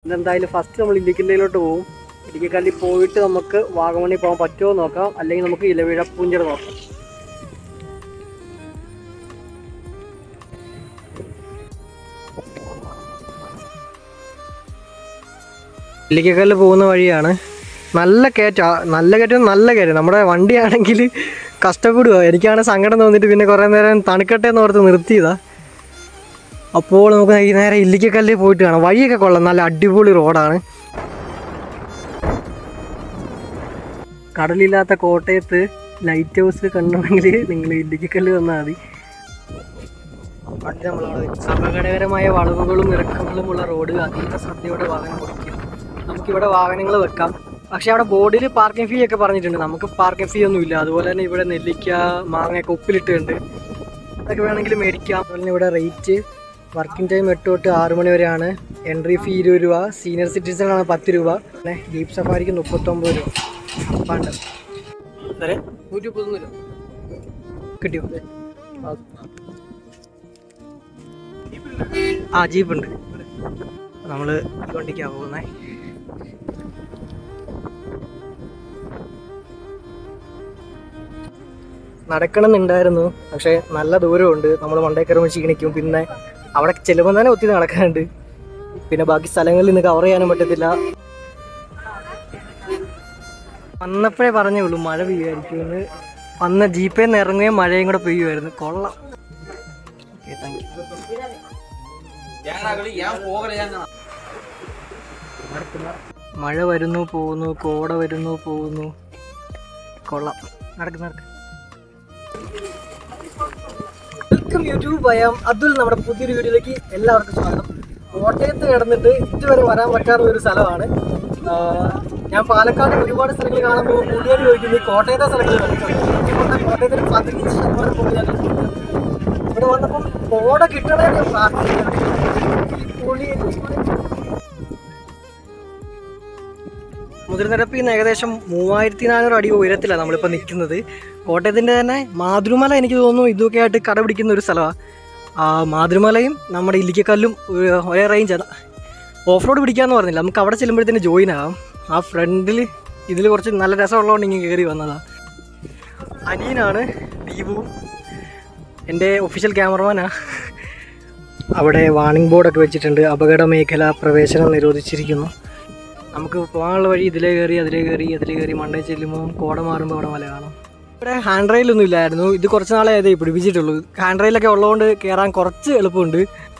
ഇന്നെന്തായാലും first നമ്മൾ ഇല്ലിക്കല്ലിലോട്ട് പോകും ഇല്ലിക്കല്ലിൽ പോയിട്ട് നമുക്ക് വാഗമണി പോകാൻ പറ്റുമോ എന്ന് നോക്കാം അല്ലെങ്കിൽ നമുക്ക് ഇലവിഴ പൂഞ്ചിറ നോക്കാം ഇല്ലിക്കക്കല്ല് പോകുന്ന വഴിയാണ് നല്ല കയറ്റ നല്ല കയറ്റം നല്ല കയറ്റം നമ്മുടെ വണ്ടിയാണെങ്കിൽ കഷ്ടപ്പെടുക എനിക്കാണ് സങ്കടം തോന്നിയിട്ട് പിന്നെ കുറേ നേരം തണുക്കട്ടെ എന്ന് ഓർത്ത് നിർത്തിയതാ അപ്പോൾ നമുക്ക് ഈ നേരെ ഇല്ലിക്കക്കല്ലിൽ പോയിട്ട് കാണാം വഴിയൊക്കെ കൊള്ളാം നല്ല അടിപൊളി റോഡാണ് കടലില്ലാത്ത കോട്ടയത്ത് ലൈറ്റ് ഹൗസ് കണ്ടെങ്കിൽ നിങ്ങൾ ഇല്ലിക്കക്കല്ല് വന്നാൽ മതി പണ്ട് നമ്മളവിടെ അപകടകരമായ വളവുകളും ഇറക്കങ്ങളുമുള്ള റോഡ് അതീവ ശ്രദ്ധയോടെ വാഹനം ഓടിക്കും നമുക്കിവിടെ വാഹനങ്ങൾ വെക്കാം പക്ഷെ അവിടെ ബോർഡിൽ പാർക്കിംഗ് ഫീ ഒക്കെ പറഞ്ഞിട്ടുണ്ട് നമുക്ക് പാർക്കിംഗ് ഫീ ഒന്നും ഇല്ല അതുപോലെ തന്നെ ഇവിടെ നെല്ലിക്ക മാങ്ങയൊക്കെ ഉപ്പിലിട്ടുണ്ട് അതൊക്കെ വേണമെങ്കിൽ മേടിക്കാം അതുപോലെ തന്നെ ഇവിടെ റേറ്റ് വർക്കിംഗ് ടൈം എട്ട് തൊട്ട് ആറ് മണി വരെയാണ് എൻട്രി ഫീ ഇരുപത് രൂപ സീനിയർ സിറ്റിസണാണ് പത്ത് രൂപ പിന്നെ ജീപ്പ് സഫാരിക്ക് മുപ്പത്തൊമ്പത് രൂപ പണ്ട് അതെ നൂറ്റി മുപ്പത്തൊന്ന് രൂപ കിട്ടിയോ ആ. ആ ജീപ്പ് ഉണ്ട് നമ്മള് ഈ വണ്ടിക്കാണ് പോകുന്നത് നടക്കണമെന്നുണ്ടായിരുന്നു പക്ഷെ നല്ല ദൂരമുണ്ട് നമ്മൾ മണ്ടേ കയറുമ്പോൾ ക്ഷീണിക്കും പിന്നെ അവിടെ ചെല്ലുമ്പോൾ തന്നെ ഒത്തിരി നടക്കാനുണ്ട് പിന്നെ ബാക്കി സ്ഥലങ്ങളിൽ നിന്ന് കവർ ചെയ്യാനും പറ്റത്തില്ല വന്നപ്പോഴേ പറഞ്ഞേ ഉള്ളൂ മഴ പെയ്യുമായിരിക്കുമെന്ന് വന്ന ജീപ്പിൽ നിന്ന് ഇറങ്ങുകയും മഴയും കൂടെ പെയ്യുമായിരുന്നു കൊള്ളാം ഓക്കെ താങ്ക് യു മഴ വരുന്നു പോകുന്നു കോട വരുന്നു പോകുന്നു കൊള്ളാം നടക്ക് നടക്ക് വെൽക്കം യൂട്യൂബ് ഭയം അതുൽ നമ്മുടെ പുതിയൊരു വീഡിയോയിലേക്ക് എല്ലാവർക്കും സ്വാഗതം കോട്ടയത്ത് കിടന്നിട്ട് ഇതുവരെ വരാൻ പറ്റാത്ത ഒരു സ്ഥലമാണ് ആഹ് ഞാൻ പാലക്കാട് ഒരുപാട് സ്ഥലങ്ങൾ കാണുമ്പോൾ കൂടുതൽ ചോദിക്കുന്നത് ഈ കോട്ടയത്തെ സ്ഥലങ്ങൾ കോട്ടയത്തിന് പതിനഞ്ച് ശതമാനം കൂടുതൽ ഞാൻ കണ്ടിട്ടുണ്ട്. ഇവിടെ വന്നപ്പോൾ കോട കിട്ടണേ ഞാൻ പ്രാർത്ഥിക്കുകയാണ് ഈ പൊളി മുതിർനിരപ്പിൽ നിന്ന് ഏകദേശം മൂവായിരത്തി നാനൂറ് അടി ഉയരത്തിലാണ് നമ്മളിപ്പോൾ നിൽക്കുന്നത് കോട്ടയത്തിൻ്റെ തന്നെ മാതൃമല എനിക്ക് തോന്നുന്നു ഇതൊക്കെ ആയിട്ട് കടപിടിക്കുന്ന ഒരു സ്ഥലമാണ് ആ മാതൃമലയും നമ്മുടെ ഇല്ലിക്കക്കല്ലും ഒരു- ഒരേ റേഞ്ചാണ് ഓഫ് റോഡ് പിടിക്കാമെന്ന് പറഞ്ഞില്ല നമുക്ക് അവിടെ ചെല്ലുമ്പോഴത്തേന് ജോയിൻ ആകാം ആ ഫ്രണ്ടിൽ ഇതിൽ കുറച്ച് നല്ല രസമുള്ളതുകൊണ്ട് ഇങ്ങനെ കയറി വന്നതാണ് അനിയനാണ് ദീപു എൻ്റെ ഒഫീഷ്യൽ ക്യാമറമാനാ അവിടെ വാണിംഗ് ബോർഡൊക്കെ വെച്ചിട്ടുണ്ട് അപകട മേഖല പ്രവേശനം നിരോധിച്ചിരിക്കുന്നു നമുക്ക് പോകാനുള്ള വഴി ഇതിലേ കയറി അതിലേ കയറി അതിലേ കയറി മണ്ടേ ചെല്ലുമ്പോൾ കോട മാറുമ്പോൾ അവിടെ മല കാണാം ഇവിടെ ഹാൻഡ് റെയിലൊന്നും ഇല്ലായിരുന്നു ഇത് കുറച്ച് നാളെ അതേ പിടിപ്പിച്ചിട്ടുള്ളൂ ഹാൻഡ് റെയിലൊക്കെ ഉള്ളതുകൊണ്ട് കയറാൻ കുറച്ച് എളുപ്പമുണ്ട്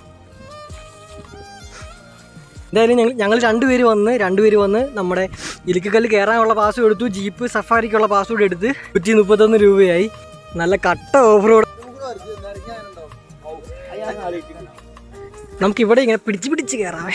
എന്തായാലും ഞങ്ങൾ ഞങ്ങൾ രണ്ടുപേര് വന്ന് രണ്ടുപേര് വന്ന് നമ്മുടെ ഇലിക്കക്കല്ല് കയറാനുള്ള പാസ്വേഡ് എടുത്തു ജീപ്പ് സഫാരിക്കുള്ള പാസ്വേഡ് എടുത്ത് നൂറ്റി മുപ്പത്തൊന്ന് രൂപയായി നല്ല കട്ട ഓഫ് റോഡ് നമുക്ക് ഇവിടെ ഇങ്ങനെ പിടിച്ച് പിടിച്ച് കയറാം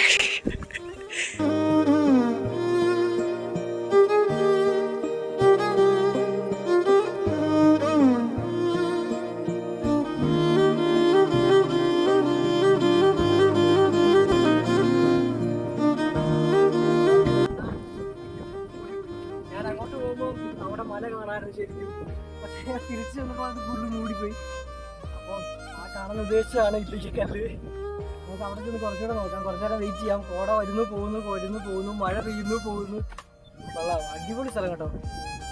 ഞാൻ അങ്ങോട്ട് പോകുമ്പോൾ അവിടെ മല കാണാറുണ്ട് ശരിക്കും പക്ഷേ ഞാൻ തിരിച്ചു വന്നപ്പോൾ അത് ഫുള്ള് മൂടിപ്പോയി അപ്പോൾ ആ കാണുന്ന ഉദ്ദേശിച്ചാണ് ഇല്ലിക്കല്ല് നമുക്ക് അവിടെ ചെന്ന് കുറച്ചുകൂടെ നോക്കാം കുറച്ചു നേരം വെയിറ്റ് ചെയ്യാം കോട വരുന്നു പോകുന്നു വരുന്നു പോകുന്നു മഴ പെയ്യുന്നു പോകുന്നു കൊള്ളാം അടിപൊളി സ്ഥലം കേട്ടോ